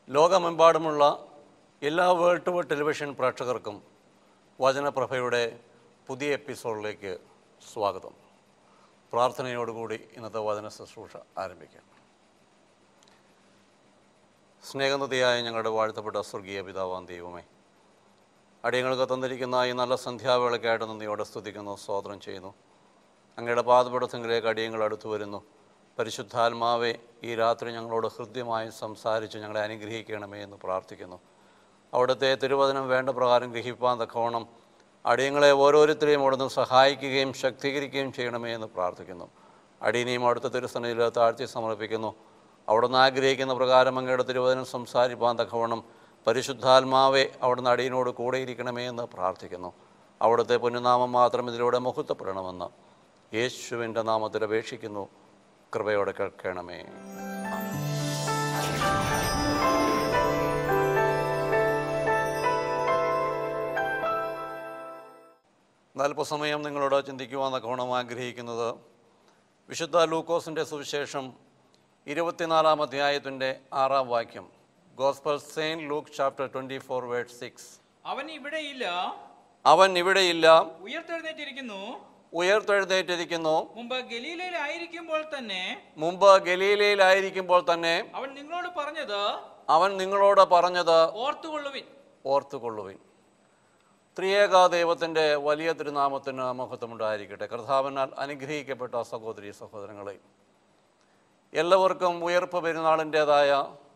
ലോകമെമ്പാടുമുള്ള എല്ലാ world to world television പ്രേക്ഷകർക്കും വചനപ്രഭയുടെ പുതിയ എപ്പിസോഡിലേക്ക് സ്വാഗതം പ്രാർത്ഥനയോടുകൂടി ഇന്നത്തെ വചന ശുശ്രൂഷ ആരംഭിക്കാം സ്നേഹനദിയായ ഞങ്ങളുടെ വാഴ്ത്തപ്പെട്ട സ്വർഗീയ പിതാവാൻ ദൈവമേ അടിയങ്ങൾക്ക് തന്നിരിക്കുന്ന ഈ നല്ല സന്ധ്യാവേളയ്ക്കായിട്ട് നന്ദിയോടെ സ്തുതിക്കുന്നു സ്തോത്രം ചെയ്യുന്നു അങ്ങയുടെ പാദപടത്തിലേക്ക് അടിയങ്ങൾ അടുത്തു വരുന്നു പരിശുദ്ധാത്മാവെ ഈ രാത്രി ഞങ്ങളോട് ഹൃദ്യമായി സംസാരിച്ച് ഞങ്ങളെ അനുഗ്രഹിക്കണമേ എന്ന് പ്രാർത്ഥിക്കുന്നു അവിടുത്തെ തിരുവചനം വേണ്ട പ്രകാരം ഗ്രഹിപ്പാൻ തക്കവണ്ണം അടിയങ്ങളെ ഓരോരുത്തരെയും അവിടുന്ന് സഹായിക്കുകയും ശക്തീകരിക്കുകയും ചെയ്യണമേ എന്ന് പ്രാർത്ഥിക്കുന്നു അടിയനെയും അവിടുത്തെ തിരുസനയിൽ താഴ്ത്തി സമർപ്പിക്കുന്നു അവിടുന്ന് ആഗ്രഹിക്കുന്ന പ്രകാരം അങ്ങയുടെ തിരുവചനം സംസാരിപ്പാൻ തക്കവണ്ണം പരിശുദ്ധാത്മാവെ അവിടുന്ന് അടിയനോട് കൂടെയിരിക്കണമേ എന്ന് പ്രാർത്ഥിക്കുന്നു അവിടുത്തെ പുണ്യനാമം മാത്രം ഇതിലൂടെ മുഹൂർത്തപ്പെടണമെന്ന് യേശുവിൻ്റെ നാമത്തിൽ അപേക്ഷിക്കുന്നു കൃപയോടെ കേൾക്കണമേ അല്പസമയം നിങ്ങളോട് ചിന്തിക്കുവാൻ തക്കവണ്ണം ആഗ്രഹിക്കുന്നത് വിശുദ്ധ ലൂക്കോസിൻ്റെ സുവിശേഷം ഇരുപത്തിനാലാം അധ്യായത്തിൻ്റെ ആറാം വാക്യം gospel saint Luke chapter twenty four word six അവൻ ഇവിടെയില്ല അവൻ ഇവിടെയില്ല ഉയർത്തെഴുന്നേറ്റിരിക്കുന്നു ഉയർത്തെഴുന്നേറ്റിരിക്കുന്നു മുമ്പ് ഗലീലയിലായിരിക്കുമ്പോൾ തന്നെ മുമ്പ് ഗലീലയിലായിരിക്കുമ്പോൾ തന്നെ അവൻ നിങ്ങളോട് പറഞ്ഞത് അവൻ നിങ്ങളോട് പറഞ്ഞത് ഓർത്തുകൊള്ളുവിൻ ഓർത്തുകൊള്ളുവിൻ ത്രിയേക ദൈവത്തിൻ്റെ വലിയ തിരുനാമത്തിന് മഹത്വമുണ്ടായിരിക്കട്ടെ കർത്താവിനാൽ അനുഗ്രഹിക്കപ്പെട്ട സഹോദരി സഹോദരങ്ങളെ എല്ലാവർക്കും ഉയർപ്പ് പെരുന്നാളിൻ്റേതായ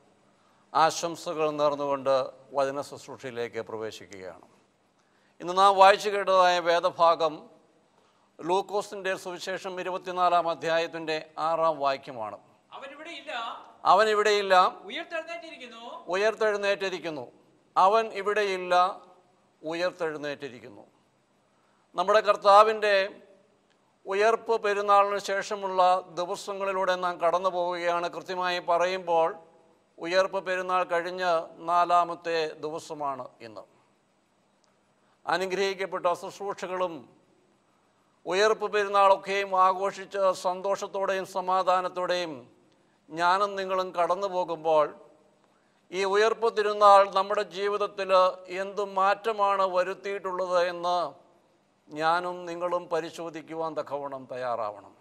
ആശംസകൾ നേർന്നുകൊണ്ട് വചന ശുശ്രൂഷയിലേക്ക് പ്രവേശിക്കുകയാണ് ഇന്ന് നാം വായിച്ചു കേട്ടതായ വേദഭാഗം ലൂക്കോസിൻ്റെ സുവിശേഷം ഇരുപത്തിനാലാം അധ്യായത്തിൻ്റെ ആറാം വാക്യമാണ് അവൻ ഇവിടെയില്ല അവൻ ഇവിടെയില്ല ഉയർത്തെഴുന്നേറ്റിരിക്കുന്നു ഉയർത്തെഴുന്നേറ്റിരിക്കുന്നു അവൻ ഇവിടെയില്ല ഉയർത്തെഴുന്നേറ്റിരിക്കുന്നു നമ്മുടെ കർത്താവിൻ്റെ ഉയർപ്പ് പെരുന്നാളിന് ശേഷമുള്ള ദിവസങ്ങളിലൂടെ നാം കടന്നു പോവുകയാണ് കൃത്യമായി പറയുമ്പോൾ ഉയർപ്പ് പെരുന്നാൾ കഴിഞ്ഞ് നാലാമത്തെ ദിവസമാണ് ഇന്ന് അനുഗ്രഹിക്കപ്പെട്ട ശുശ്രൂഷകളും ഉയർപ്പ് പെരുന്നാളൊക്കെയും ആഘോഷിച്ച് സന്തോഷത്തോടെയും സമാധാനത്തോടെയും ഞാനും നിങ്ങളും കടന്നു പോകുമ്പോൾ ഈ ഉയർപ്പ് തിരുനാൾ നമ്മുടെ ജീവിതത്തിൽ എന്ത് മാറ്റമാണ് വരുത്തിയിട്ടുള്ളത് എന്ന് ഞാനും നിങ്ങളും പരിശോധിക്കുവാൻ തക്കവണ്ണം തയ്യാറാവണം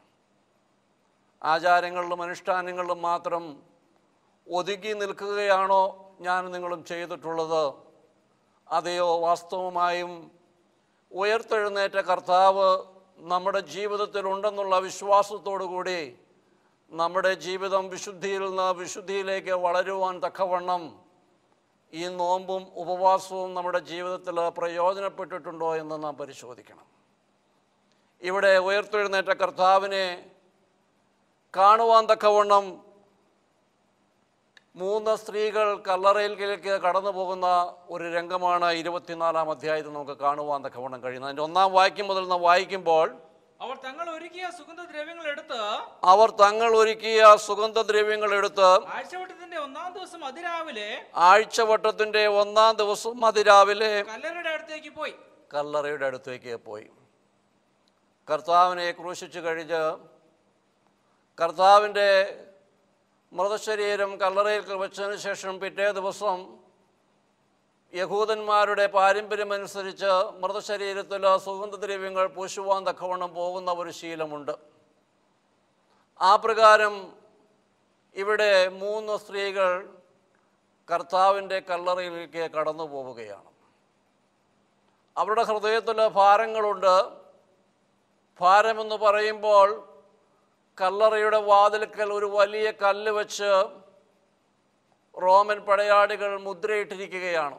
ആചാരങ്ങളിലും അനുഷ്ഠാനങ്ങളിലും മാത്രം ഒതുങ്ങി നിൽക്കുകയാണോ ഞാൻ നിങ്ങളും ചെയ്തിട്ടുള്ളത് അതെയോ വാസ്തവമായും ഉയർത്തെഴുന്നേറ്റ കർത്താവ് നമ്മുടെ ജീവിതത്തിലുണ്ടെന്നുള്ള വിശ്വാസത്തോടു കൂടി നമ്മുടെ ജീവിതം വിശുദ്ധിയിൽ നിന്ന് വിശുദ്ധിയിലേക്ക് വളരുവാൻ തക്കവണ്ണം ഈ നോമ്പും ഉപവാസവും നമ്മുടെ ജീവിതത്തിൽ പ്രയോജനപ്പെട്ടിട്ടുണ്ടോ എന്ന് നാം പരിശോധിക്കണം ഇവിടെ ഉയർത്തെഴുന്നേറ്റ കർത്താവിനെ കാണുവാൻ തക്കവണ്ണം മൂന്ന് സ്ത്രീകൾ കല്ലറയിലേക്ക് കടന്നു പോകുന്ന ഒരു രംഗമാണ് ഇരുപത്തിനാലാം അധ്യായത്തിൽ നമുക്ക് കാണുവാൻ തക്കവണ്ണം കഴിയുന്നത് അതിൻ്റെ ഒന്നാം വാക്യം മുതൽ നാം വായിക്കുമ്പോൾ അവർ തങ്ങൾ ഒരുക്കിയ സുഗന്ധദ്രവ്യങ്ങൾ എടുത്ത് അവർ തങ്ങൾ ഒരുക്കിയ സുഗന്ധദ്രവ്യങ്ങൾ എടുത്ത് ആഴ്ചവട്ടത്തിന്റെ ഒന്നാം ദിവസം അതിരാവിലെ ആഴ്ചവട്ടത്തിൻ്റെ ഒന്നാം ദിവസം അതിരാവിലെ കല്ലറയുടെ അടുത്തേക്ക് പോയി കല്ലറയുടെ അടുത്തേക്ക് പോയി കർത്താവിനെ ക്രൂശിച്ചു കഴിഞ്ഞ് കർത്താവിൻ്റെ മൃതശരീരം കല്ലറയിൽ വെച്ചതിന് ശേഷം പിറ്റേ ദിവസം യഹൂദന്മാരുടെ പാരമ്പര്യമനുസരിച്ച് മൃതശരീരത്തിൽ സുഗന്ധദ്രവ്യങ്ങൾ പൂശുവാൻ തക്കവണ്ണം പോകുന്ന ഒരു ശീലമുണ്ട് ആ പ്രകാരം ഇവിടെ മൂന്ന് സ്ത്രീകൾ കർത്താവിൻ്റെ കല്ലറയിലേക്ക് കടന്നു പോവുകയാണ് അവരുടെ ഹൃദയത്തിൽ ഭാരങ്ങളുണ്ട് ഭാരമെന്ന് പറയുമ്പോൾ കല്ലറയുടെ വാതിൽക്കൽ ഒരു വലിയ കല്ല് വെച്ച് റോമൻ പടയാളികൾ മുദ്രയിട്ടിരിക്കുകയാണ്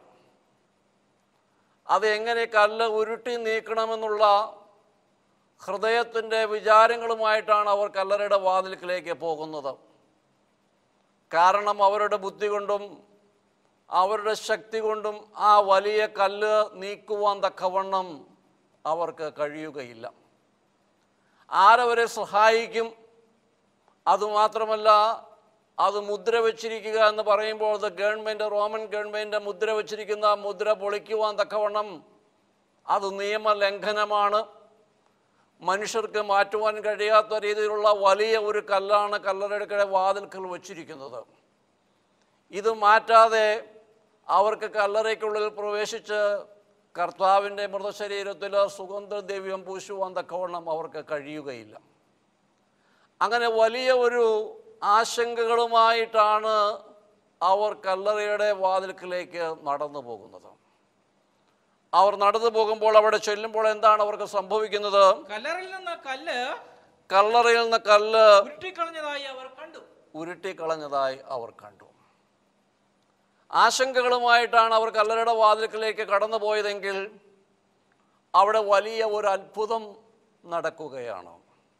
അത് എങ്ങനെ കല്ല് ഉരുട്ടി നീക്കണമെന്നുള്ള ഹൃദയത്തിൻ്റെ വിചാരങ്ങളുമായിട്ടാണ് അവർ കല്ലറയുടെ വാതിൽക്കിലേക്ക് പോകുന്നത് കാരണം അവരുടെ ബുദ്ധി കൊണ്ടും അവരുടെ ശക്തി കൊണ്ടും ആ വലിയ കല്ല് നീക്കുവാൻ തക്കവണ്ണം അവർക്ക് കഴിയുകയില്ല ആരവരെ സഹായിക്കും അതുമാത്രമല്ല അത് മുദ്ര വെച്ചിരിക്കുക എന്ന് പറയുമ്പോൾ അത് ഗവൺമെൻറ് റോമൻ ഗവൺമെൻറ് മുദ്ര വെച്ചിരിക്കുന്ന മുദ്ര പൊളിക്കുവാൻ തക്കവണ്ണം അത് നിയമലംഘനമാണ് മനുഷ്യർക്ക് മാറ്റുവാൻ കഴിയാത്ത രീതിയിലുള്ള വലിയ ഒരു കല്ലാണ് കല്ലറയുടെ വാതിൽക്കൽ വച്ചിരിക്കുന്നത് ഇത് മാറ്റാതെ അവർക്ക് കല്ലറയ്ക്കുള്ളിൽ പ്രവേശിച്ച് കർത്താവിൻ്റെ മൃതശരീരത്തിൽ സുഗന്ധദ്രവ്യം പൂശുവാൻ തക്കവണ്ണം അവർക്ക് കഴിയുകയില്ല അങ്ങനെ വലിയ ഒരു ആശങ്കകളുമായിട്ടാണ് അവർ കല്ലറയുടെ വാതിൽക്കിലേക്ക് നടന്നു പോകുന്നത് അവർ നടന്നു പോകുമ്പോൾ അവിടെ ചെല്ലുമ്പോൾ എന്താണ് അവർക്ക് സംഭവിക്കുന്നത് കല്ലറിൽ നിന്ന് കല്ല് കല്ലറയിൽ നിന്ന് കല്ല് ഉരുട്ടിക്കളഞ്ഞതായി അവർ കണ്ടു ഉരുട്ടിക്കളഞ്ഞതായി അവർ കണ്ടു ആശങ്കകളുമായിട്ടാണ് അവർ കല്ലറയുടെ വാതിൽക്കിലേക്ക് കടന്നു പോയതെങ്കിൽ അവിടെ വലിയ ഒരു അത്ഭുതം നടക്കുകയാണ്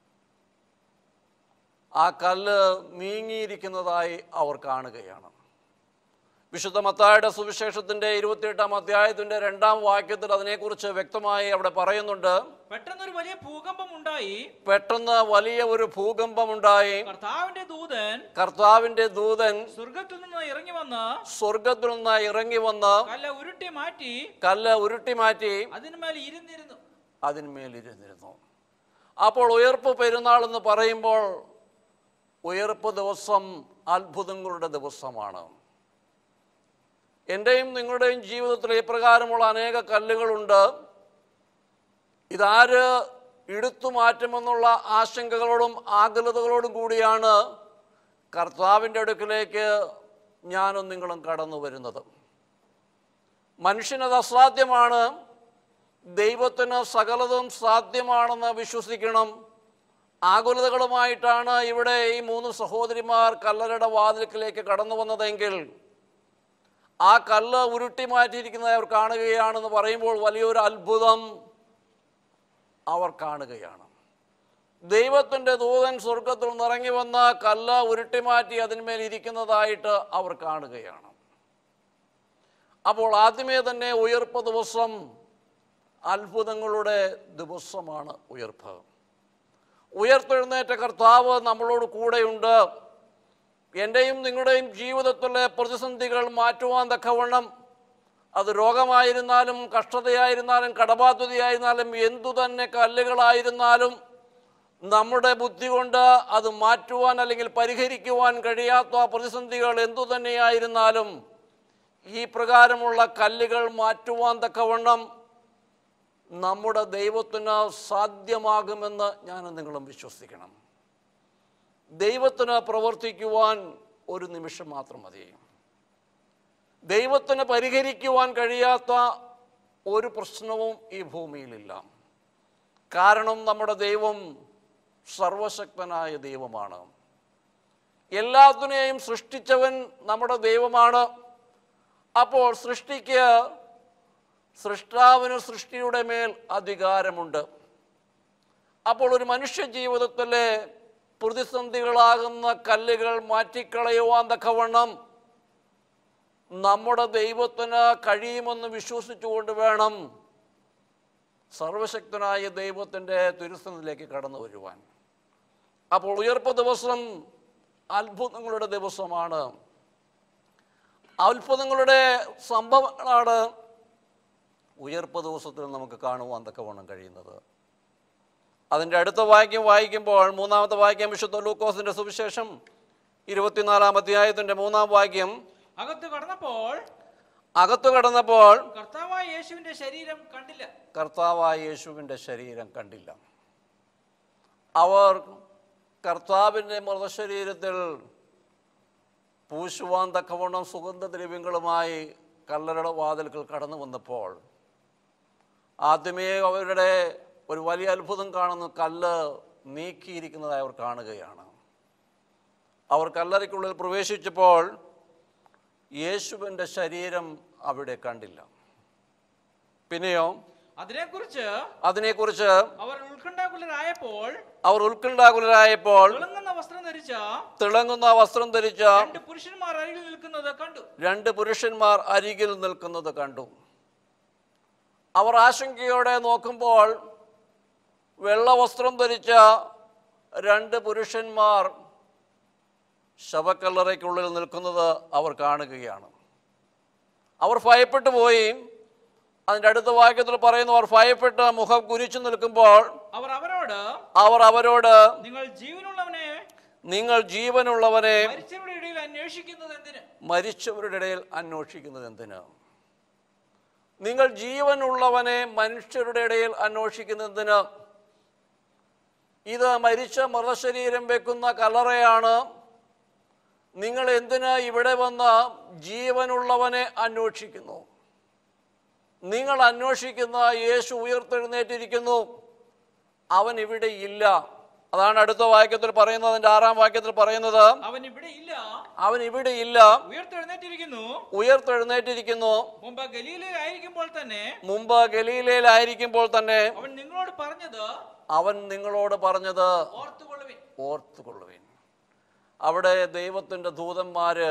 ആ കല്ല് നീങ്ങിയിരിക്കുന്നതായി അവർ കാണുകയാണ് വിശുദ്ധ മത്തായുടെ സുവിശേഷത്തിൻ്റെ ഇരുപത്തിയെട്ടാം അധ്യായത്തിൻ്റെ രണ്ടാം വാക്യത്തിൽ അതിനെക്കുറിച്ച് വ്യക്തമായി അവിടെ പറയുന്നുണ്ട് പെട്ടെന്നൊരു വലിയ ഭൂകമ്പം ഉണ്ടായി പെട്ടെന്ന് വലിയ ഒരു ഭൂകമ്പമുണ്ടായി കർത്താവിന്റെ ദൂതൻ കർത്താവിൻ്റെ ദൂതൻ സ്വർഗത്തിൽ നിന്ന് ഇറങ്ങി വന്ന് സ്വർഗത്തിൽ നിന്ന് ഇറങ്ങി വന്ന് കല്ല് ഉരുട്ടി മാറ്റി കല്ല് ഉരുട്ടി മാറ്റി അതിന്മേൽ ഇരുന്നിരുന്നു അതിന്മേൽ ഇരുന്നിരുന്നു അപ്പോൾ ഉയർപ്പ് പെരുന്നാൾ എന്ന് പറയുമ്പോൾ ഉയർപ്പ് ദിവസം അത്ഭുതങ്ങളുടെ ദിവസമാണ് എൻ്റെയും നിങ്ങളുടെയും ജീവിതത്തിൽ ഇപ്രകാരമുള്ള അനേക കല്ലുകളുണ്ട് ഇതാര് എടുത്തു മാറ്റുമെന്നുള്ള ആശങ്കകളോടും ആകുലതകളോടും കൂടിയാണ് കർത്താവിൻ്റെ അടുക്കിലേക്ക് ഞാനും നിങ്ങളും കടന്നു വരുന്നത് മനുഷ്യനത് അസാധ്യമാണ് ദൈവത്തിന് സകലതും സാധ്യമാണെന്ന് വിശ്വസിക്കണം ആകുലതകളുമായിട്ടാണ് ഇവിടെ ഈ മൂന്ന് സഹോദരിമാർ കല്ലറയുടെ വാതിൽക്കിലേക്ക് കടന്നു വന്നതെങ്കിൽ ആ കല്ല് ഉരുട്ടി മാറ്റിയിരിക്കുന്നത് അവർ കാണുകയാണെന്ന് പറയുമ്പോൾ വലിയൊരു അത്ഭുതം അവർ കാണുകയാണ് ദൈവത്തിൻ്റെ ദൂതൻ സ്വർഗത്തിൽ നിന്നിറങ്ങി വന്ന കല്ല് ഉരുട്ടി മാറ്റി അതിന്മേൽ ഇരിക്കുന്നതായിട്ട് അവർ കാണുകയാണ് അപ്പോൾ ആദ്യമേ തന്നെ ഉയർപ്പ് ദിവസം അത്ഭുതങ്ങളുടെ ദിവസമാണ് ഉയർപ്പ് ഉയർത്തെഴുന്നേറ്റ കർത്താവ് നമ്മളോട് കൂടെയുണ്ട് എൻ്റെയും നിങ്ങളുടെയും ജീവിതത്തിലെ പ്രതിസന്ധികൾ മാറ്റുവാൻ തക്കവണ്ണം അത് രോഗമായിരുന്നാലും കഷ്ടതയായിരുന്നാലും കടബാധ്യതയായിരുന്നാലും എന്തു തന്നെ കല്ലുകളായിരുന്നാലും നമ്മുടെ ബുദ്ധി കൊണ്ട് അത് മാറ്റുവാൻ അല്ലെങ്കിൽ പരിഹരിക്കുവാൻ കഴിയാത്ത പ്രതിസന്ധികൾ എന്തു തന്നെയായിരുന്നാലും ഈ പ്രകാരമുള്ള കല്ലുകൾ മാറ്റുവാൻ തക്കവണ്ണം നമ്മുടെ ദൈവത്തിന് സാധ്യമാകുമെന്ന് ഞാൻ നിങ്ങളും വിശ്വസിക്കണം ദൈവത്തിന് പ്രവർത്തിക്കുവാൻ ഒരു നിമിഷം മാത്രം മതി ദൈവത്തിന് പരിഹരിക്കുവാൻ കഴിയാത്ത ഒരു പ്രശ്നവും ഈ ഭൂമിയിലില്ല കാരണം നമ്മുടെ ദൈവം സർവശക്തനായ ദൈവമാണ് എല്ലാത്തിനെയും സൃഷ്ടിച്ചവൻ നമ്മുടെ ദൈവമാണ് അപ്പോൾ സൃഷ്ടിക്ക് സൃഷ്ടാവിന് സൃഷ്ടിയുടെ മേൽ അധികാരമുണ്ട് അപ്പോൾ ഒരു മനുഷ്യ ജീവിതത്തിലെ പ്രതിസന്ധികളാകുന്ന കല്ലുകൾ മാറ്റിക്കളയുവാൻ തക്കവണ്ണം നമ്മുടെ ദൈവത്തിന് കഴിയുമെന്ന് വിശ്വസിച്ചുകൊണ്ട് വേണം സർവശക്തനായ ദൈവത്തിൻ്റെ തിരുസന്നിധിയിലേക്ക് കടന്നു വരുവാൻ അപ്പോൾ ഉയർപ്പ് ദിവസം അത്ഭുതങ്ങളുടെ ദിവസമാണ് അത്ഭുതങ്ങളുടെ സംഭവങ്ങളാണ് ഉയർപ്പ് ദിവസത്തിൽ നമുക്ക് കാണുവാൻ തക്കവണ്ണം കഴിയുന്നത് അതിൻ്റെ അടുത്ത വാക്യം വായിക്കുമ്പോൾ മൂന്നാമത്തെ വാക്യം വിശുദ്ധ ലൂക്കോസിൻ്റെ സുവിശേഷം ഇരുപത്തിനാലാം അധ്യായത്തിൻ്റെ മൂന്നാം വാക്യം അകത്ത് കടന്നപ്പോൾ അകത്തു കടന്നപ്പോൾ കർത്താവായ യേശുവിന്റെ ശരീരം കണ്ടില്ല കർത്താവായ യേശുവിൻ്റെ ശരീരം കണ്ടില്ല അവർ കർത്താവിൻ്റെ മൃതശരീരത്തിൽ പൂശുവാൻ തക്കവണ്ണം സുഗന്ധദ്രവ്യങ്ങളുമായി കല്ലറയുടെ വാതിൽക്കൽ കടന്നു വന്നപ്പോൾ ആദ്യമേ അവരുടെ ഒരു വലിയ അത്ഭുതം കാണുന്നു കല്ല് നീക്കിയിരിക്കുന്നതായി അവർ കാണുകയാണ് അവർ കല്ലറയ്ക്കുള്ളിൽ പ്രവേശിച്ചപ്പോൾ യേശുവിൻ്റെ ശരീരം അവിടെ കണ്ടില്ല പിന്നെയോ അതിനെക്കുറിച്ച് അതിനെക്കുറിച്ച് അവർ ഉത്കണ്ഠാകുലരായപ്പോൾ അവർ ഉത്കണ്ഠാകുലരായപ്പോൾ തിളങ്ങുന്ന വസ്ത്രം ധരിച്ച തിളങ്ങുന്ന വസ്ത്രം ധരിച്ച രണ്ട് പുരുഷന്മാർ അരികിൽ നിൽക്കുന്നത് കണ്ടു രണ്ട് പുരുഷന്മാർ അരികിൽ നിൽക്കുന്നത് കണ്ടു അവർ ആശങ്കയോടെ നോക്കുമ്പോൾ വെള്ള വസ്ത്രം ധരിച്ച രണ്ട് പുരുഷന്മാർ ശവക്കല്ലറയ്ക്കുള്ളിൽ നിൽക്കുന്നത് അവർ കാണുകയാണ് അവർ ഭയപ്പെട്ടു പോയി അതിൻ്റെ അടുത്ത വാക്യത്തിൽ പറയുന്നു അവർ ഭയപ്പെട്ട് മുഖം കുരിച്ചു നിൽക്കുമ്പോൾ അവർ അവരോട് അവർ അവരോട് നിങ്ങൾ ജീവനുള്ളവനെ നിങ്ങൾ ജീവനുള്ളവനെ മരിച്ചവരുടെ ഇടയിൽ അന്വേഷിക്കുന്നത് എന്തിന് മരിച്ചവരുടെ ഇടയിൽ അന്വേഷിക്കുന്നത് എന്തിന് നിങ്ങൾ ജീവനുള്ളവനെ മനുഷ്യരുടെ ഇടയിൽ അന്വേഷിക്കുന്നതിന് ഇത് മരിച്ച മൃതശരീരം വെക്കുന്ന കല്ലറയാണ് നിങ്ങൾ എന്തിന് ഇവിടെ വന്ന് ജീവനുള്ളവനെ അന്വേഷിക്കുന്നു നിങ്ങൾ അന്വേഷിക്കുന്ന യേശു ഉയർത്തെഴുന്നേറ്റിരിക്കുന്നു അവൻ ഇവിടെ ഇല്ല അതാണ് അടുത്ത വാക്യത്തിൽ പറയുന്നത് അതിൻ്റെ ആറാം വാക്യത്തിൽ പറയുന്നത് അവൻ ഇവിടെ ഇല്ല അവൻ ഇവിടെ ഇല്ല ഉയർത്തെഴുന്നേറ്റിരിക്കുന്നു ഉയർത്തെഴുന്നേറ്റിരിക്കുന്നു മുമ്പ് ഗലീലയിലായിരിക്കുമ്പോൾ തന്നെ മുമ്പ് ഗലീലയിലായിരിക്കുമ്പോൾ തന്നെ അവൻ നിങ്ങളോട് പറഞ്ഞത് അവൻ നിങ്ങളോട് പറഞ്ഞത് ഓർത്തുകൊള്ളുവിൻ ഓർത്തുകൊള്ളുവിൻ അവിടെ ദൈവത്തിൻ്റെ ദൂതന്മാര്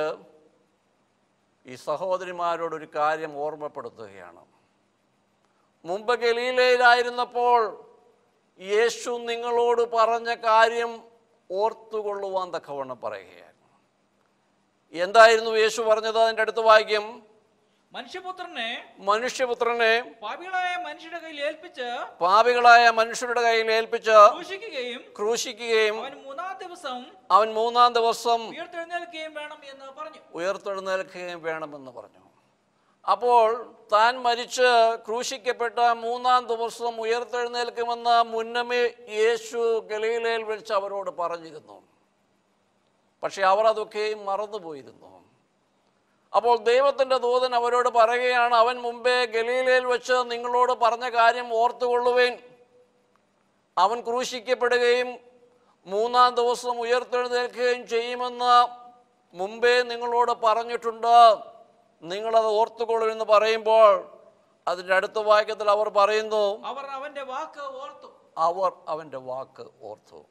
ഈ സഹോദരിമാരോടൊരു കാര്യം ഓർമ്മപ്പെടുത്തുകയാണ് മുമ്പ് ഗലീലയിലായിരുന്നപ്പോൾ യേശു നിങ്ങളോട് പറഞ്ഞ കാര്യം ഓർത്തുകൊള്ളുവാൻ തക്കവണ്ണം പറയുകയായിരുന്നു എന്തായിരുന്നു യേശു പറഞ്ഞത് അതിൻ്റെ അടുത്ത വാക്യം മനുഷ്യപുത്രനെ മനുഷ്യപുത്രനെ പാപികളായ മനുഷ്യരുടെ കയ്യിൽ ഏൽപ്പിച്ച് പാപികളായ മനുഷ്യരുടെ കയ്യിൽ ഏൽപ്പിച്ച് ക്രൂശിക്കുകയും ക്രൂശിക്കുകയും അവൻ മൂന്നാം ദിവസം അവൻ മൂന്നാം ദിവസം ഉയർത്തെഴുന്നേൽക്കുകയും വേണം എന്ന് പറഞ്ഞു ഉയർത്തെഴുന്നേൽക്കുകയും വേണമെന്ന് പറഞ്ഞു അപ്പോൾ താൻ മരിച്ച് ക്രൂശിക്കപ്പെട്ട മൂന്നാം ദിവസം ഉയർത്തെഴുന്നേൽക്കുമെന്ന് മുന്നമേ യേശു ഗലീലയിൽ വിളിച്ച് അവരോട് പറഞ്ഞിരുന്നു പക്ഷെ അവർ അതൊക്കെയും മറന്നുപോയിരുന്നു അപ്പോൾ ദൈവത്തിൻ്റെ ദൂതൻ അവരോട് പറയുകയാണ് അവൻ മുമ്പേ ഗലീലയിൽ വെച്ച് നിങ്ങളോട് പറഞ്ഞ കാര്യം ഓർത്തുകൊള്ളുവേൻ അവൻ ക്രൂശിക്കപ്പെടുകയും മൂന്നാം ദിവസം ഉയർത്തെഴുന്നേൽക്കുകയും ചെയ്യുമെന്ന് മുമ്പേ നിങ്ങളോട് പറഞ്ഞിട്ടുണ്ട് നിങ്ങളത് ഓർത്തുകൊള്ളുമെന്ന് പറയുമ്പോൾ അതിൻ്റെ അടുത്ത വാക്യത്തിൽ അവർ പറയുന്നു അവർ അവന്റെ വാക്ക് ഓർത്തു അവർ അവൻ്റെ വാക്ക് ഓർത്തു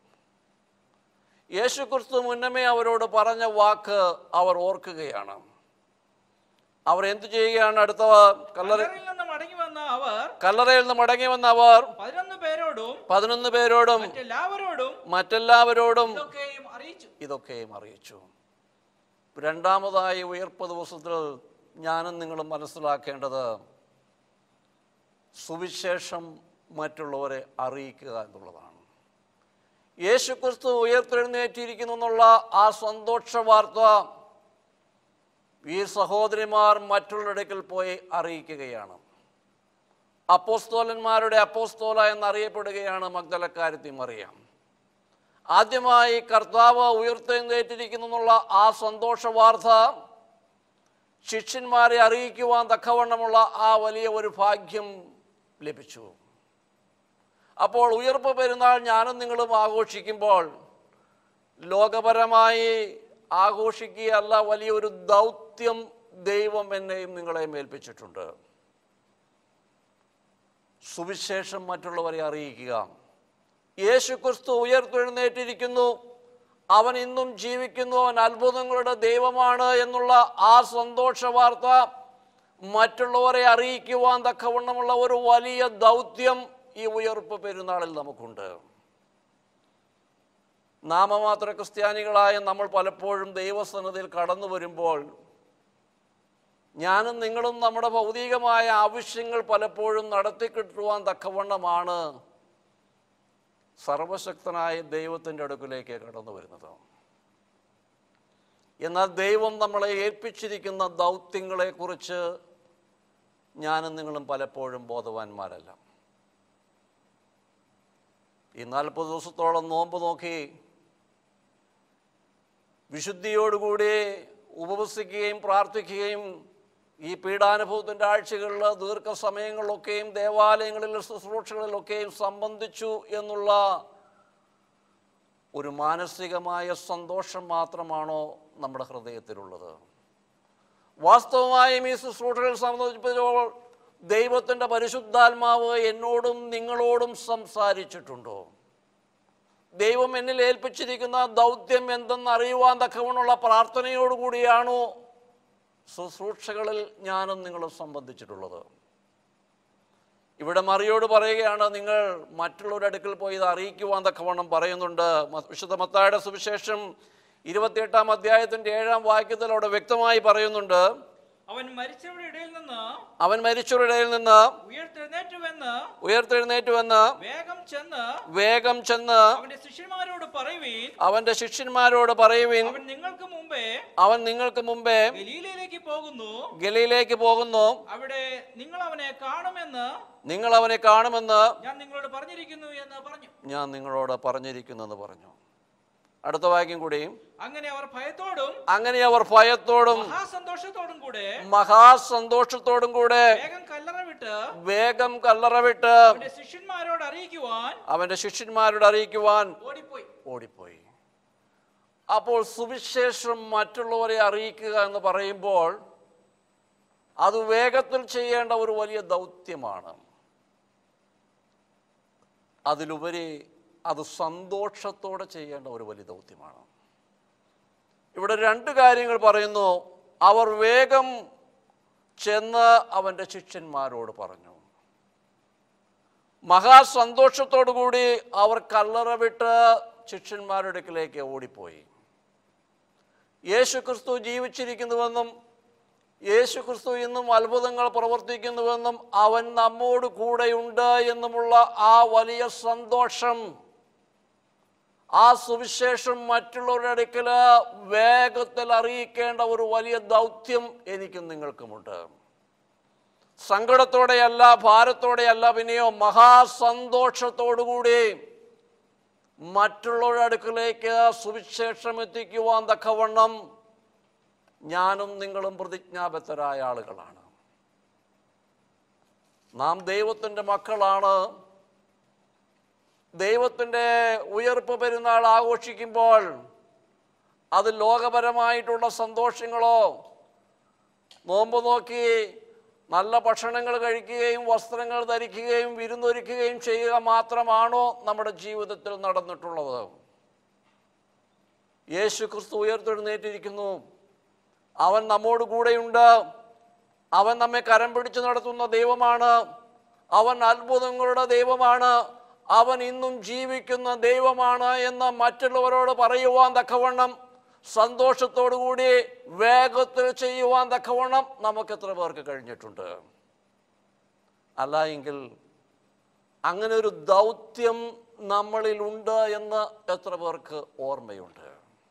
യേശു ക്രിസ്തു മുന്നമേ അവരോട് പറഞ്ഞ വാക്ക് അവർ ഓർക്കുകയാണ് അവർ എന്തു ചെയ്യുകയാണ് അടുത്ത കല്ലറ കല്ലറയിൽ നിന്ന് മടങ്ങി വന്ന അവർ കല്ലറയിൽ നിന്ന് മടങ്ങി വന്ന അവർ പതിനൊന്ന് പേരോടും പതിനൊന്ന് പേരോടും മറ്റെല്ലാവരോടും മറ്റെല്ലാവരോടും ഇതൊക്കെയും അറിയിച്ചു ഇതൊക്കെയും അറിയിച്ചു രണ്ടാമതായി ഉയർപ്പ് ദിവസത്തിൽ ഞാനും നിങ്ങളും മനസ്സിലാക്കേണ്ടത് സുവിശേഷം മറ്റുള്ളവരെ അറിയിക്കുക എന്നുള്ളതാണ് യേശുക്രിസ്തു ഉയർത്തെഴുന്നേറ്റിരിക്കുന്നു എന്നുള്ള ആ സന്തോഷ വാർത്ത ഈ സഹോദരിമാർ മറ്റുള്ളവരുടെ പോയി അറിയിക്കുകയാണ് അപ്പോസ്തോലന്മാരുടെ അപ്പോസ്തോല എന്നറിയപ്പെടുകയാണ് മഗ്ദലക്കാരത്തി മറിയാം ആദ്യമായി കർത്താവ് ഉയർത്തെഴുന്നേറ്റിരിക്കുന്നു എന്നുള്ള ആ സന്തോഷ വാർത്ത ശിഷ്യന്മാരെ അറിയിക്കുവാൻ തക്കവണ്ണമുള്ള ആ വലിയ ഒരു ഭാഗ്യം ലഭിച്ചു അപ്പോൾ ഉയർപ്പ് പെരുന്നാൾ ഞാനും നിങ്ങളും ആഘോഷിക്കുമ്പോൾ ലോകപരമായി ആഘോഷിക്കുകയല്ല വലിയൊരു ദൗത്യം ദൈവം എന്നെയും നിങ്ങളെയും ഏൽപ്പിച്ചിട്ടുണ്ട് സുവിശേഷം മറ്റുള്ളവരെ അറിയിക്കുക യേശു ക്രിസ്തു ഉയർത്തെഴുന്നേറ്റിരിക്കുന്നു അവൻ ഇന്നും ജീവിക്കുന്നു അവൻ അത്ഭുതങ്ങളുടെ ദൈവമാണ് എന്നുള്ള ആ സന്തോഷ വാർത്ത മറ്റുള്ളവരെ അറിയിക്കുവാൻ തക്കവണ്ണമുള്ള ഒരു വലിയ ദൗത്യം ഈ ഉയർപ്പ് പെരുന്നാളിൽ നമുക്കുണ്ട് നാമമാത്ര ക്രിസ്ത്യാനികളായ നമ്മൾ പലപ്പോഴും ദൈവസന്നതിയിൽ കടന്നു വരുമ്പോൾ ഞാനും നിങ്ങളും നമ്മുടെ ഭൗതികമായ ആവശ്യങ്ങൾ പലപ്പോഴും നടത്തിക്കിട്ടുവാൻ തക്കവണ്ണമാണ് സർവശക്തനായ ദൈവത്തിൻ്റെ അടുക്കിലേക്ക് കടന്നു വരുന്നത് എന്നാൽ ദൈവം നമ്മളെ ഏൽപ്പിച്ചിരിക്കുന്ന ദൗത്യങ്ങളെക്കുറിച്ച് ഞാനും നിങ്ങളും പലപ്പോഴും ബോധവാന്മാരല്ല ഈ നാൽപ്പത് ദിവസത്തോളം നോമ്പ് നോക്കി വിശുദ്ധിയോടുകൂടി ഉപവസിക്കുകയും പ്രാർത്ഥിക്കുകയും ഈ പീഡാനുഭവത്തിൻ്റെ ആഴ്ചകളിൽ ദീർഘസമയങ്ങളിലൊക്കെയും ദേവാലയങ്ങളിൽ ശുശ്രൂഷകളിലൊക്കെയും സംബന്ധിച്ചു എന്നുള്ള ഒരു മാനസികമായ സന്തോഷം മാത്രമാണോ നമ്മുടെ ഹൃദയത്തിലുള്ളത് വാസ്തവമായും ഈ ശുശ്രൂഷകൾ സംബന്ധിച്ചപ്പോൾ ദൈവത്തിൻ്റെ പരിശുദ്ധാത്മാവ് എന്നോടും നിങ്ങളോടും സംസാരിച്ചിട്ടുണ്ടോ ദൈവം എന്നിൽ ഏൽപ്പിച്ചിരിക്കുന്ന ദൗത്യം എന്തെന്ന് അറിയുവാൻ തക്കവണ്ണുള്ള പ്രാർത്ഥനയോടുകൂടിയാണോ ശുശ്രൂഷകളിൽ ഞാനും നിങ്ങളും സംബന്ധിച്ചിട്ടുള്ളത് ഇവിടെ മറിയോട് പറയുകയാണ് നിങ്ങൾ മറ്റുള്ളവരുടെ അടുക്കൽ പോയി ഇത് അറിയിക്കുവാൻ തക്കവണ്ണം പറയുന്നുണ്ട് മ- വിശുദ്ധ മത്തായുടെ സുവിശേഷം ഇരുപത്തിയെട്ടാം അധ്യായത്തിൻ്റെ ഏഴാം വാക്യത്തിൽ അവിടെ വ്യക്തമായി പറയുന്നുണ്ട് അവൻ മരിച്ചവരുടെ ഇടയിൽ നിന്ന് അവൻ മരിച്ചവരുടെ ഇടയിൽ നിന്ന് ഉയർത്തെഴുന്നേറ്റുവെന്ന് ഉയർത്തെഴുന്നേറ്റുവെന്ന് വേഗം ചെന്ന് വേഗം ചെന്ന് അവന്റെ ശിഷ്യന്മാരോട് പറയുവീൻ അവന്റെ ശിഷ്യന്മാരോട് പറയുവിൻ അവൻ നിങ്ങൾക്ക് മുമ്പേ അവൻ നിങ്ങൾക്ക് മുമ്പേ ഗലീലയിലേക്ക് പോകുന്നു ഗലിയിലേക്ക് പോകുന്നു അവിടെ നിങ്ങൾ അവനെ കാണുമെന്ന് നിങ്ങൾ അവനെ കാണുമെന്ന് ഞാൻ നിങ്ങളോട് പറഞ്ഞിരിക്കുന്നു എന്ന് പറഞ്ഞു ഞാൻ നിങ്ങളോട് പറഞ്ഞിരിക്കുന്നെന്ന് പറഞ്ഞു അടുത്ത വാക്യം കൂടിയും അങ്ങനെ അവർ ഭയത്തോടും അങ്ങനെ അവർ ഭയത്തോടും മഹാസന്തോഷത്തോടും കൂടെ മഹാസന്തോഷത്തോടും കൂടെ വേഗം കല്ലറ വിട്ട് വേഗം കല്ലറ വിട്ട് അവന്റെ ശിഷ്യന്മാരോട് അറിയിക്കുവാൻ അവന്റെ ശിഷ്യന്മാരോട് അറിയിക്കുവാൻ ഓടിപ്പോയി ഓടിപ്പോയി അപ്പോൾ സുവിശേഷം മറ്റുള്ളവരെ അറിയിക്കുക എന്ന് പറയുമ്പോൾ അത് വേഗത്തിൽ ചെയ്യേണ്ട ഒരു വലിയ ദൗത്യമാണ് അതിലുപരി അത് സന്തോഷത്തോടെ ചെയ്യേണ്ട ഒരു വലിയ ദൗത്യമാണ് ഇവിടെ രണ്ട് കാര്യങ്ങൾ പറയുന്നു അവർ വേഗം ചെന്ന് അവൻ്റെ ശിഷ്യന്മാരോട് പറഞ്ഞു മഹാസന്തോഷത്തോടു കൂടി അവർ കല്ലറ വിട്ട് ശിഷ്യന്മാരുടെ അടുക്കിലേക്ക് ഓടിപ്പോയി യേശു ക്രിസ്തു ജീവിച്ചിരിക്കുന്നുവെന്നും യേശു ക്രിസ്തു ഇന്നും അത്ഭുതങ്ങൾ പ്രവർത്തിക്കുന്നുവെന്നും അവൻ നമ്മോട് കൂടെയുണ്ട് എന്നുമുള്ള ആ വലിയ സന്തോഷം ആ സുവിശേഷം മറ്റുള്ളവരുടെ അടുക്കൽ വേഗത്തിൽ അറിയിക്കേണ്ട ഒരു വലിയ ദൗത്യം എനിക്കും നിങ്ങൾക്കുമുണ്ട് സങ്കടത്തോടെയല്ല ഭാരത്തോടെയല്ല പിന്നെയോ മഹാസന്തോഷത്തോടുകൂടി മറ്റുള്ളവരുടെ അടുക്കലേക്ക് സുവിശേഷം എത്തിക്കുവാൻ തക്കവണ്ണം ഞാനും നിങ്ങളും പ്രതിജ്ഞാബദ്ധരായ ആളുകളാണ് നാം ദൈവത്തിൻ്റെ മക്കളാണ് ദൈവത്തിൻ്റെ ഉയർപ്പ് പെരുന്നാൾ ആഘോഷിക്കുമ്പോൾ അത് ലോകപരമായിട്ടുള്ള സന്തോഷങ്ങളോ നോമ്പ് നോക്കി നല്ല ഭക്ഷണങ്ങൾ കഴിക്കുകയും വസ്ത്രങ്ങൾ ധരിക്കുകയും വിരുന്നൊരുക്കുകയും ചെയ്യുക മാത്രമാണോ നമ്മുടെ ജീവിതത്തിൽ നടന്നിട്ടുള്ളത് യേശു ക്രിസ്തു ഉയർത്തെഴുന്നേറ്റിരിക്കുന്നു അവൻ നമ്മോട് കൂടെയുണ്ട് അവൻ നമ്മെ കരം പിടിച്ചു നടത്തുന്ന ദൈവമാണ് അവൻ അത്ഭുതങ്ങളുടെ ദൈവമാണ് അവൻ ഇന്നും ജീവിക്കുന്ന ദൈവമാണ് എന്ന് മറ്റുള്ളവരോട് പറയുവാൻ തക്കവണ്ണം സന്തോഷത്തോടുകൂടി വേഗത്തിൽ ചെയ്യുവാൻ തക്കവണ്ണം നമുക്ക് എത്ര പേർക്ക് കഴിഞ്ഞിട്ടുണ്ട് അല്ല എങ്കിൽ അങ്ങനെ ഒരു ദൗത്യം നമ്മളിലുണ്ട് എന്ന് എത്ര പേർക്ക് ഓർമ്മയുണ്ട്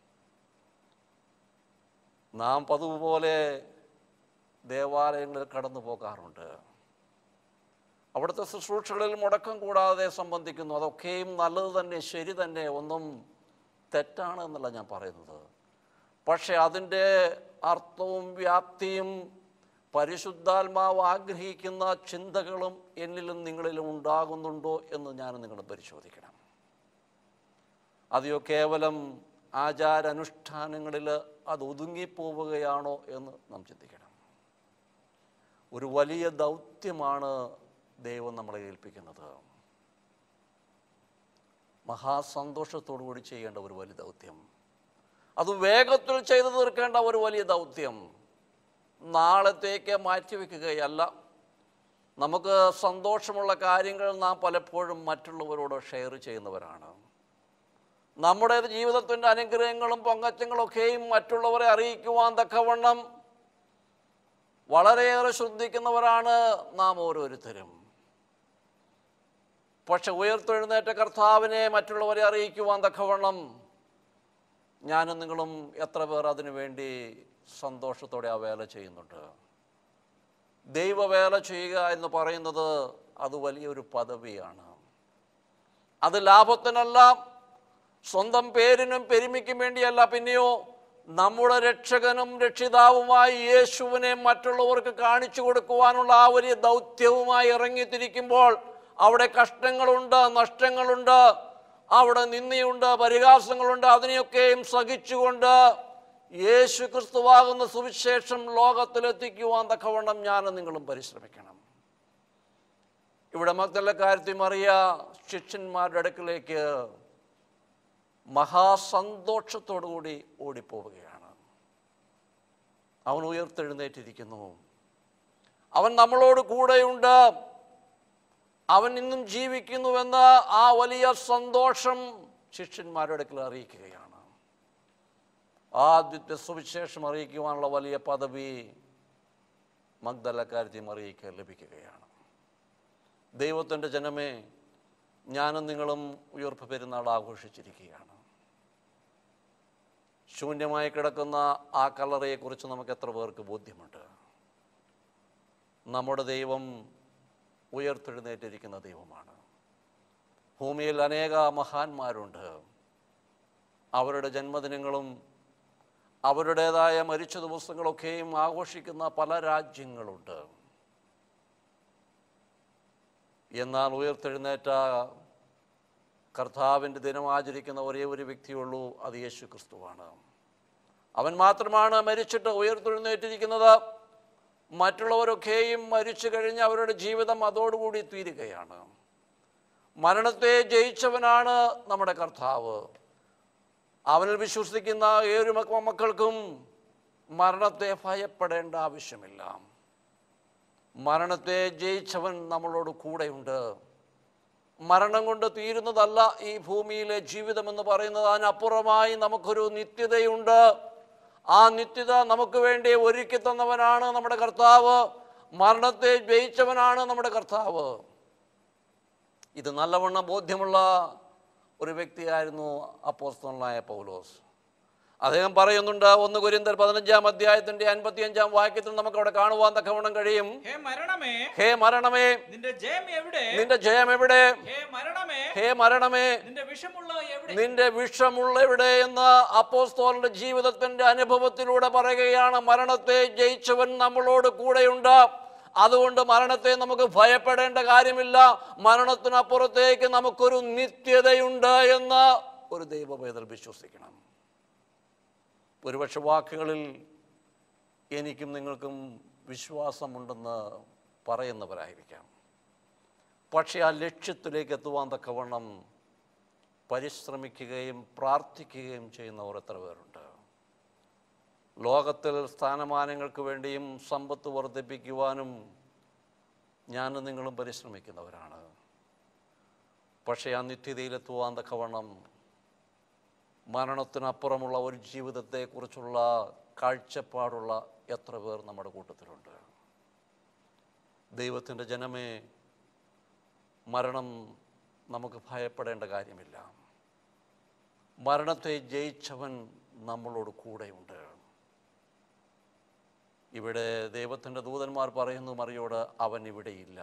നാം പതിവ് പോലെ ദേവാലയങ്ങളിൽ കടന്നു പോകാറുണ്ട് അവിടുത്തെ ശുശ്രൂഷകളിൽ മുടക്കം കൂടാതെ സംബന്ധിക്കുന്നു അതൊക്കെയും നല്ലത് തന്നെ ശരി തന്നെ ഒന്നും തെറ്റാണ് എന്നല്ല ഞാൻ പറയുന്നത് പക്ഷെ അതിൻ്റെ അർത്ഥവും വ്യാപ്തിയും പരിശുദ്ധാത്മാവ് ആഗ്രഹിക്കുന്ന ചിന്തകളും എന്നിലും നിങ്ങളിലും ഉണ്ടാകുന്നുണ്ടോ എന്ന് ഞാൻ നിങ്ങൾ പരിശോധിക്കണം അതെയോ കേവലം ആചാരാനുഷ്ഠാനങ്ങളിൽ അത് ഒതുങ്ങിപ്പോവുകയാണോ എന്ന് നാം ചിന്തിക്കണം ഒരു വലിയ ദൗത്യമാണ് ദൈവം നമ്മളെ ഏൽപ്പിക്കുന്നത് മഹാസന്തോഷത്തോടു കൂടി ചെയ്യേണ്ട ഒരു വലിയ ദൗത്യം അത് വേഗത്തിൽ ചെയ്തു തീർക്കേണ്ട ഒരു വലിയ ദൗത്യം നാളത്തേക്ക് മാറ്റിവെക്കുകയല്ല നമുക്ക് സന്തോഷമുള്ള കാര്യങ്ങൾ നാം പലപ്പോഴും മറ്റുള്ളവരോട് ഷെയർ ചെയ്യുന്നവരാണ് നമ്മുടെ ജീവിതത്തിൻ്റെ അനുഗ്രഹങ്ങളും പൊങ്ങച്ചങ്ങളൊക്കെയും മറ്റുള്ളവരെ അറിയിക്കുവാൻ തക്കവണ്ണം വളരെയേറെ ശ്രദ്ധിക്കുന്നവരാണ് നാം ഓരോരുത്തരും പക്ഷെ ഉയർത്തെഴുന്നേറ്റ കർത്താവിനെ മറ്റുള്ളവരെ അറിയിക്കുവാൻ തക്കവണ്ണം ഞാനും നിങ്ങളും എത്ര പേർ അതിനു വേണ്ടി സന്തോഷത്തോടെ ആ വേല ചെയ്യുന്നുണ്ട് ദൈവവേല ചെയ്യുക എന്ന് പറയുന്നത് അത് വലിയൊരു പദവിയാണ് അത് ലാഭത്തിനല്ല സ്വന്തം പേരിനും പെരുമയ്ക്കും വേണ്ടിയല്ല പിന്നെയോ നമ്മുടെ രക്ഷകനും രക്ഷിതാവുമായി യേശുവിനെ മറ്റുള്ളവർക്ക് കാണിച്ചു കൊടുക്കുവാനുള്ള ആ വലിയ ദൗത്യവുമായി ഇറങ്ങിത്തിരിക്കുമ്പോൾ അവിടെ കഷ്ടങ്ങളുണ്ട് നഷ്ടങ്ങളുണ്ട് അവിടെ നിന്ദിയുണ്ട് പരിഹാസങ്ങളുണ്ട് അതിനെയൊക്കെയും സഹിച്ചുകൊണ്ട് യേശു ക്രിസ്തുവാകുന്ന സുവിശേഷം ലോകത്തിലെത്തിക്കുവാൻ തക്കവണ്ണം ഞാനും നിങ്ങളും പരിശ്രമിക്കണം ഇവിടെ മക്കളുടെ കാര്യത്തിൽ മറിയ ശിഷ്യന്മാരുടെ അടുക്കിലേക്ക് മഹാസന്തോഷത്തോടുകൂടി ഓടിപ്പോവുകയാണ് അവൻ ഉയർത്തെഴുന്നേറ്റിരിക്കുന്നു അവൻ നമ്മളോട് കൂടെയുണ്ട് അവൻ ഇന്നും ജീവിക്കുന്നുവെന്ന് ആ വലിയ സന്തോഷം ശിഷ്യന്മാരുടെ അടുക്കൽ മഗ്ദലക്കാരത്തി മറിയിക്ക് ലഭിക്കുകയാണ് ദൈവത്തിൻ്റെ ജനമേ ഞാനും നിങ്ങളും ഉയർപ്പ് പെരുന്നാൾ ആഘോഷിച്ചിരിക്കുകയാണ് ശൂന്യമായി കിടക്കുന്ന ആ കല്ലറയെക്കുറിച്ച് നമുക്ക് എത്ര പേർക്ക് ബോധ്യമുണ്ട് നമ്മുടെ ദൈവം ഉയർത്തെഴുന്നേറ്റിരിക്കുന്ന ദൈവമാണ് ഭൂമിയിൽ അനേക മഹാന്മാരുണ്ട് അവരുടെ ജന്മദിനങ്ങളും അവരുടേതായ മരിച്ച ദിവസങ്ങളൊക്കെയും ആഘോഷിക്കുന്ന പല രാജ്യങ്ങളുണ്ട് എന്നാൽ ഉയർത്തെഴുന്നേറ്റ കർത്താവിൻ്റെ ദിനം ആചരിക്കുന്ന ഒരേ ഒരു വ്യക്തിയുള്ളൂ അത് യേശു ക്രിസ്തുവാണ് അവൻ മാത്രമാണ് മരിച്ചിട്ട് ഉയർത്തെഴുന്നേറ്റിരിക്കുന്നത് മറ്റുള്ളവരൊക്കെയും മരിച്ചു കഴിഞ്ഞ് അവരുടെ ജീവിതം അതോടുകൂടി തീരുകയാണ് മരണത്തെ ജയിച്ചവനാണ് നമ്മുടെ കർത്താവ് അവനിൽ വിശ്വസിക്കുന്ന ഏഴ് മക്ക- മക്കൾക്കും മരണത്തെ ഭയപ്പെടേണ്ട ആവശ്യമില്ല മരണത്തെ ജയിച്ചവൻ നമ്മളോട് കൂടെയുണ്ട് മരണം കൊണ്ട് തീരുന്നതല്ല ഈ ഭൂമിയിലെ ജീവിതമെന്ന് പറയുന്നത് അതിനപ്പുറമായി നമുക്കൊരു നിത്യതയുണ്ട് ആ നിത്യത നമുക്ക് വേണ്ടി ഒരുക്കി തന്നവനാണ് നമ്മുടെ കർത്താവ് മരണത്തെ ജയിച്ചവനാണ് നമ്മുടെ കർത്താവ് ഇത് നല്ലവണ്ണം ബോധ്യമുള്ള ഒരു വ്യക്തിയായിരുന്നു അപ്പോസ്തലനായ പൗലോസ് അദ്ദേഹം പറയുന്നുണ്ട് ഒന്ന് കുരിന്തർ പതിനഞ്ചാം അധ്യായത്തിന്റെ അൻപത്തിയഞ്ചാം വാക്യത്തിൽ നമുക്ക് അവിടെ കാണുവാൻ തക്കവണ്ണം കഴിയും ഹേ മരണമേ ഹേ മരണമേ നിന്റെ ജയം എവിടെ നിന്റെ ജയം എവിടെ ഹേ മരണമേ ഹേ മരണമേ നിന്റെ വിഷമുള്ള എവിടെ നിന്റെ വിഷമുള്ള എവിടെ എന്ന് അപ്പോസ്തോലന്റെ ജീവിതത്തിന്റെ അനുഭവത്തിലൂടെ പറയുകയാണ് മരണത്തെ ജയിച്ചവൻ നമ്മളോട് കൂടെയുണ്ട് അതുകൊണ്ട് മരണത്തെ നമുക്ക് ഭയപ്പെടേണ്ട കാര്യമില്ല മരണത്തിനപ്പുറത്തേക്ക് നമുക്കൊരു നിത്യതയുണ്ട് എന്ന് ഒരു ദൈവവേദൽ വിശ്വസിക്കണം ഒരുപക്ഷെ വാക്കുകളിൽ എനിക്കും നിങ്ങൾക്കും വിശ്വാസമുണ്ടെന്ന് പറയുന്നവരായിരിക്കാം പക്ഷേ ആ ലക്ഷ്യത്തിലേക്ക് എത്തുവാൻ തക്കവണ്ണം പരിശ്രമിക്കുകയും പ്രാർത്ഥിക്കുകയും ചെയ്യുന്നവർ എത്ര പേരുണ്ട് ലോകത്തിൽ സ്ഥാനമാനങ്ങൾക്ക് വേണ്ടിയും സമ്പത്ത് വർദ്ധിപ്പിക്കുവാനും ഞാനും നിങ്ങളും പരിശ്രമിക്കുന്നവരാണ് പക്ഷേ ആ നിത്യതയിലെത്തുവാൻ തക്കവണ്ണം മരണത്തിനപ്പുറമുള്ള ഒരു ജീവിതത്തെക്കുറിച്ചുള്ള കാഴ്ചപ്പാടുള്ള എത്ര പേർ നമ്മുടെ കൂട്ടത്തിലുണ്ട് ദൈവത്തിൻ്റെ ജനമേ മരണം നമുക്ക് ഭയപ്പെടേണ്ട കാര്യമില്ല മരണത്തെ ജയിച്ചവൻ നമ്മളോട് കൂടെയുണ്ട് ഇവിടെ ദൈവത്തിൻ്റെ ദൂതന്മാർ പറയുന്നു മറിയോട് അവൻ ഇവിടെയില്ല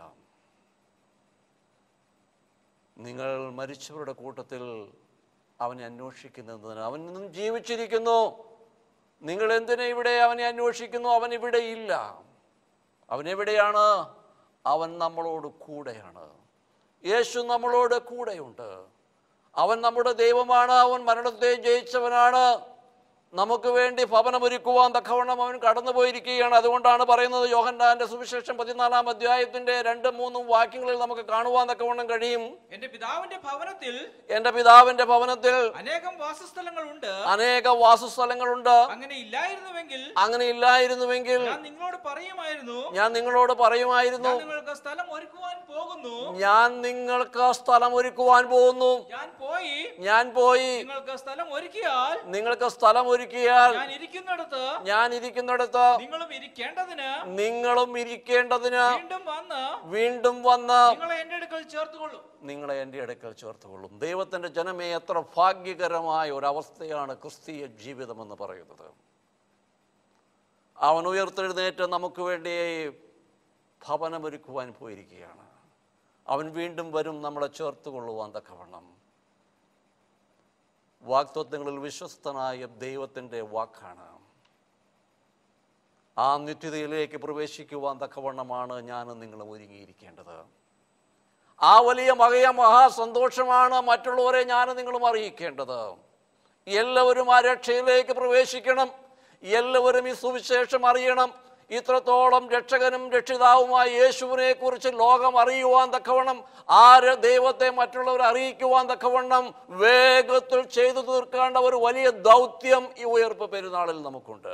നിങ്ങൾ മരിച്ചവരുടെ കൂട്ടത്തിൽ അവനെ അന്വേഷിക്കുന്നതിന് അവൻ ഇന്നും ജീവിച്ചിരിക്കുന്നു നിങ്ങൾ എന്തിനാ ഇവിടെ അവനെ അന്വേഷിക്കുന്നു അവൻ ഇവിടെ ഇല്ല അവൻ എവിടെയാണ് അവൻ നമ്മളോട് കൂടെയാണ് യേശു നമ്മളോട് കൂടെയുണ്ട് അവൻ നമ്മുടെ ദൈവമാണ് അവൻ മരണത്തെ ജയിച്ചവനാണ് നമുക്ക് വേണ്ടി ഭവനമൊരുക്കുവാൻ തക്കവണ്ണം അവൻ കടന്നുപോയിരിക്കുകയാണ് അതുകൊണ്ടാണ് പറയുന്നത് യോഹന്നാന്റെ സുവിശേഷം പതിനാലാം അധ്യായത്തിന്റെ രണ്ടും മൂന്നും വാക്യങ്ങളിൽ നമുക്ക് കാണുവാൻ തക്കവണ്ണം കഴിയും എന്റെ പിതാവിന്റെ ഭവനത്തിൽ എൻ്റെ പിതാവിൻ്റെ ഭവനത്തിൽ അനേകം വാസസ്ഥലങ്ങളുണ്ട് അനേക വാസസ്ഥലങ്ങളുണ്ട് അങ്ങനെ ഇല്ലായിരുന്നുവെങ്കിൽ അങ്ങനെ ഇല്ലായിരുന്നുവെങ്കിൽ ഞാൻ നിങ്ങളോട് പറയുമായിരുന്നു ഞാൻ നിങ്ങളോട് പറയുമായിരുന്നു ഞാൻ നിങ്ങൾക്ക് സ്ഥലം ഒരുക്കുവാൻ പോകുന്നു ഞാൻ നിങ്ങൾക്ക് സ്ഥലം ഒരുക്കുവാൻ പോകുന്നു ഞാൻ പോയി ഞാൻ പോയി നിങ്ങൾക്ക് സ്ഥലം ഒരുക്കിയാൽ നിങ്ങൾക്ക് സ്ഥലം ഒരുക്കിയാൽ ഞാൻ ഇരിക്കുന്നിടത്ത് ഞാൻ ഇരിക്കുന്നിടത്ത് നിങ്ങളും ഇരിക്കേണ്ടതിന് നിങ്ങളും ഇരിക്കേണ്ടതിന് വീണ്ടും വന്ന് വീണ്ടും വന്ന് നിങ്ങളെ എന്റെ അടുക്കൽ ചേർത്തുകൊള്ളു നിങ്ങളെ എൻ്റെ അടുക്കൽ ചേർത്തുകൊള്ളും ദൈവത്തിൻ്റെ ജനമേ എത്ര ഭാഗ്യകരമായ ഒരവസ്ഥയാണ് ക്രിസ്തീയ ജീവിതമെന്ന് പറയുന്നത് അവൻ ഉയർത്തെഴുന്നേറ്റ് നമുക്ക് വേണ്ടി ഭവനമൊരുക്കുവാൻ പോയിരിക്കുകയാണ് അവൻ വീണ്ടും വരും നമ്മളെ ചേർത്ത് കൊള്ളുവാൻ തക്കവണ്ണം വാക്തത്വങ്ങളിൽ വിശ്വസ്തനായ ദൈവത്തിൻ്റെ വാക്കാണ് ആ നിത്യതയിലേക്ക് പ്രവേശിക്കുവാൻ തക്കവണ്ണമാണ് ഞാനും നിങ്ങളും ഒരുങ്ങിയിരിക്കേണ്ടത് ആ വലിയ മകയ മഹാസന്തോഷമാണ് മറ്റുള്ളവരെ ഞാൻ നിങ്ങളും അറിയിക്കേണ്ടത് എല്ലാവരും ആ രക്ഷയിലേക്ക് പ്രവേശിക്കണം എല്ലാവരും ഈ സുവിശേഷം അറിയണം ഇത്രത്തോളം രക്ഷകനും രക്ഷിതാവുമായ യേശുവിനെ കുറിച്ച് ലോകം അറിയുവാൻ തക്കവണ്ണം ആര് ദൈവത്തെ മറ്റുള്ളവർ അറിയിക്കുവാൻ തക്കവണ്ണം വേഗത്തിൽ ചെയ്തു തീർക്കേണ്ട ഒരു വലിയ ദൗത്യം ഈ ഉയർപ്പ് പെരുന്നാളിൽ നമുക്കുണ്ട്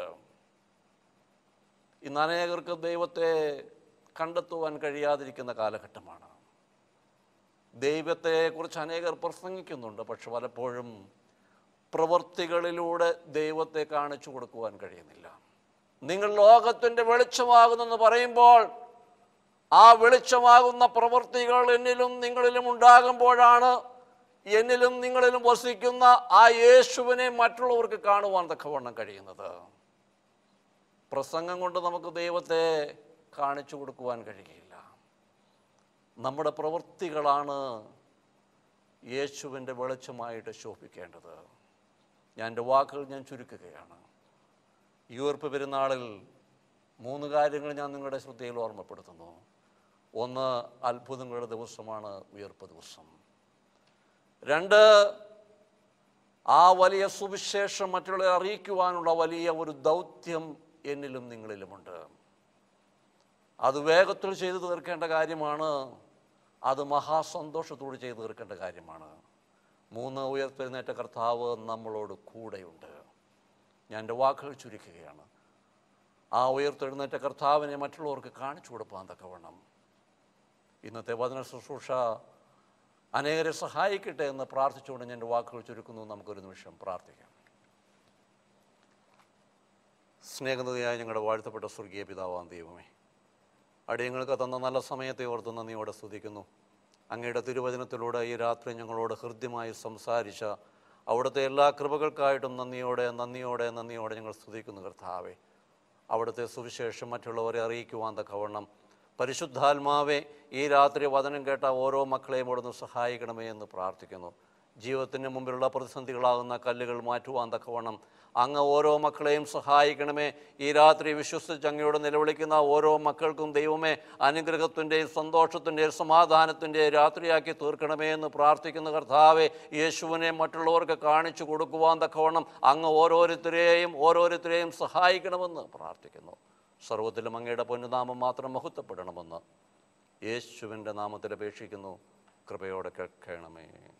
ഇന്ന് അനേകർക്ക് ദൈവത്തെ കണ്ടെത്തുവാൻ കഴിയാതിരിക്കുന്ന കാലഘട്ടമാണ് ദൈവത്തെക്കുറിച്ച് അനേകർ പ്രസംഗിക്കുന്നുണ്ട് പക്ഷെ പലപ്പോഴും പ്രവൃത്തികളിലൂടെ ദൈവത്തെ കാണിച്ചു കൊടുക്കുവാൻ കഴിയുന്നില്ല നിങ്ങൾ ലോകത്തിൻ്റെ വെളിച്ചമാകുന്നെന്ന് പറയുമ്പോൾ ആ വെളിച്ചമാകുന്ന പ്രവൃത്തികൾ എന്നിലും നിങ്ങളിലും ഉണ്ടാകുമ്പോഴാണ് എന്നിലും നിങ്ങളിലും വസിക്കുന്ന ആ യേശുവിനെ മറ്റുള്ളവർക്ക് കാണുവാൻ തക്കവണ്ണം കഴിയുന്നത് പ്രസംഗം കൊണ്ട് നമുക്ക് ദൈവത്തെ കാണിച്ചു കൊടുക്കുവാൻ കഴിയില്ല നമ്മുടെ പ്രവൃത്തികളാണ് യേശുവിൻ്റെ വെളിച്ചമായിട്ട് ശോഭിക്കേണ്ടത് ഞാൻ എൻ്റെ വാക്കുകൾ ഞാൻ ചുരുക്കുകയാണ് ഈ ഉയർപ്പ് പെരുന്നാളിൽ മൂന്ന് കാര്യങ്ങൾ ഞാൻ നിങ്ങളുടെ ശ്രദ്ധയിൽ ഓർമ്മപ്പെടുത്തുന്നു ഒന്ന് അത്ഭുതങ്ങളുടെ ദിവസമാണ് ഉയർപ്പ് ദിവസം രണ്ട് ആ വലിയ സുവിശേഷം മറ്റുള്ളവരെ അറിയിക്കുവാനുള്ള വലിയ ഒരു ദൗത്യം എന്നിലും നിങ്ങളിലുമുണ്ട് അത് വേഗത്തിൽ ചെയ്തു തീർക്കേണ്ട കാര്യമാണ് അത് മഹാസന്തോഷത്തോട് ചെയ്തു തീർക്കേണ്ട കാര്യമാണ് മൂന്ന് ഉയർത്തെഴുന്നേറ്റ കർത്താവ് നമ്മളോട് കൂടെയുണ്ട് ഞാൻ എൻ്റെ വാക്കുകൾ ചുരുക്കുകയാണ് ആ ഉയർത്തെഴുന്നേറ്റ കർത്താവിനെ മറ്റുള്ളവർക്ക് കാണിച്ചു കൊടുക്കാൻ തക്കവണ്ണം ഇന്നത്തെ വചന ശുശ്രൂഷ അനേകരെ സഹായിക്കട്ടെ എന്ന് പ്രാർത്ഥിച്ചുകൊണ്ട് ഞാൻ എൻ്റെ വാക്കുകൾ ചുരുക്കുന്നു നമുക്കൊരു നിമിഷം പ്രാർത്ഥിക്കാം സ്നേഹനതയായ ഞങ്ങളുടെ വാഴ്ത്തപ്പെട്ട സ്വർഗീയ പിതാവാം ദൈവമേ അടിയങ്ങൾക്ക് തന്ന നല്ല സമയത്തെ ഓർത്ത് നന്ദിയോടെ സ്തുതിക്കുന്നു അങ്ങയുടെ തിരുവചനത്തിലൂടെ ഈ രാത്രി ഞങ്ങളോട് ഹൃദ്യമായി സംസാരിച്ച അവിടുത്തെ എല്ലാ കൃപകൾക്കായിട്ടും നന്ദിയോടെ നന്ദിയോടെ നന്ദിയോടെ ഞങ്ങൾ സ്തുതിക്കുന്നു കർത്താവേ അവിടുത്തെ സുവിശേഷം മറ്റുള്ളവരെ അറിയിക്കുവാൻ തക്കവണ്ണം പരിശുദ്ധാത്മാവെ ഈ രാത്രി വചനം കേട്ട ഓരോ മക്കളെയും അവിടുന്ന് സഹായിക്കണമേ എന്ന് പ്രാർത്ഥിക്കുന്നു ജീവിതത്തിന് മുമ്പിലുള്ള പ്രതിസന്ധികളാകുന്ന കല്ലുകൾ മാറ്റുവാൻ തക്കവണ്ണം അങ്ങ് ഓരോ മക്കളെയും സഹായിക്കണമേ ഈ രാത്രി വിശ്വസിച്ച് അങ്ങയോട് നിലവിളിക്കുന്ന ഓരോ മക്കൾക്കും ദൈവമേ അനുഗ്രഹത്തിൻ്റെയും സന്തോഷത്തിൻ്റെയും സമാധാനത്തിൻ്റെയും രാത്രിയാക്കി തീർക്കണമേ എന്ന് പ്രാർത്ഥിക്കുന്ന കർത്താവെ യേശുവിനെ മറ്റുള്ളവർക്ക് കാണിച്ചു കൊടുക്കുവാൻ തക്കവണ്ണം അങ്ങ് ഓരോരുത്തരെയും ഓരോരുത്തരെയും സഹായിക്കണമെന്ന് പ്രാർത്ഥിക്കുന്നു സർവത്തിലും അങ്ങയുടെ പൊന്നുനാമം മാത്രം മഹത്വപ്പെടണമെന്ന് യേശുവിൻ്റെ നാമത്തിൽ അപേക്ഷിക്കുന്നു കൃപയോടെ കേൾക്കണമേ